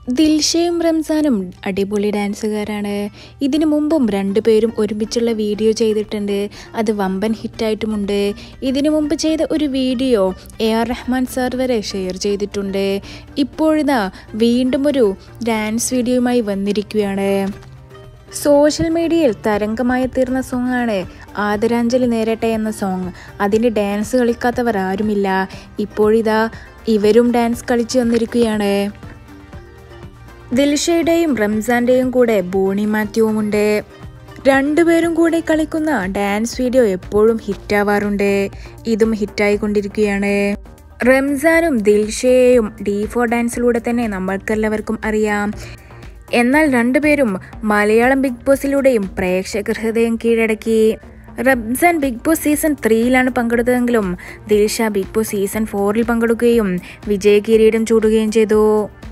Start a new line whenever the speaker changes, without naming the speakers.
ദിൽഷയും റംസാനും അടിപൊളി ഡാൻസുകാരാണ് ഇതിനു മുമ്പും രണ്ടുപേരും ഒരുമിച്ചുള്ള വീഡിയോ ചെയ്തിട്ടുണ്ട് അത് വമ്പൻ ഹിറ്റായിട്ടുമുണ്ട് ഇതിനു മുമ്പ് ചെയ്ത ഒരു video A R Rahman sir വരെ ഷെയർ ചെയ്തിട്ടുണ്ട് ഇപ്പോഴിതാ വീണ്ടും ഒരു ഡാൻസ് വീഡിയോയുമായി വന്നിരിക്കുകയാണ് സോഷ്യൽ മീഡിയയിൽ തരംഗമായി തീർന്ന സോങ്ങാണ് ആദരാഞ്ജലി നേരട്ടെ എന്ന സോങ് അതിൻ്റെ ഡാൻസ് കളിക്കാത്തവർ ആരുമില്ല ഇപ്പോഴിതാ ഇവരും ഡാൻസ് കളിച്ചു വന്നിരിക്കുകയാണ് ദിൽഷയുടെയും റംസാന്റെയും കൂടെ ബോണി മാത്യുവുമുണ്ട് രണ്ടുപേരും കൂടെ കളിക്കുന്ന ഡാൻസ് വീഡിയോ എപ്പോഴും ഹിറ്റാവാറുണ്ട് ഇതും ഹിറ്റായിക്കൊണ്ടിരിക്കുകയാണ് റംസാനും ദിൽഷയെയും ഡി ഫോർ ഡാൻസിലൂടെ തന്നെ നമ്മൾക്കെല്ലാവർക്കും അറിയാം എന്നാൽ രണ്ടുപേരും മലയാളം ബിഗ് ബോസിലൂടെയും പ്രേക്ഷക ഹൃദയം കീഴടക്കി റംസാൻ ബിഗ് ബോസ് സീസൺ ത്രീയിലാണ് പങ്കെടുത്തതെങ്കിലും ദിൽഷ ബിഗ് ബോസ് സീസൺ ഫോറിൽ പങ്കെടുക്കുകയും വിജയ കിരീടം ചൂടുകയും ചെയ്തു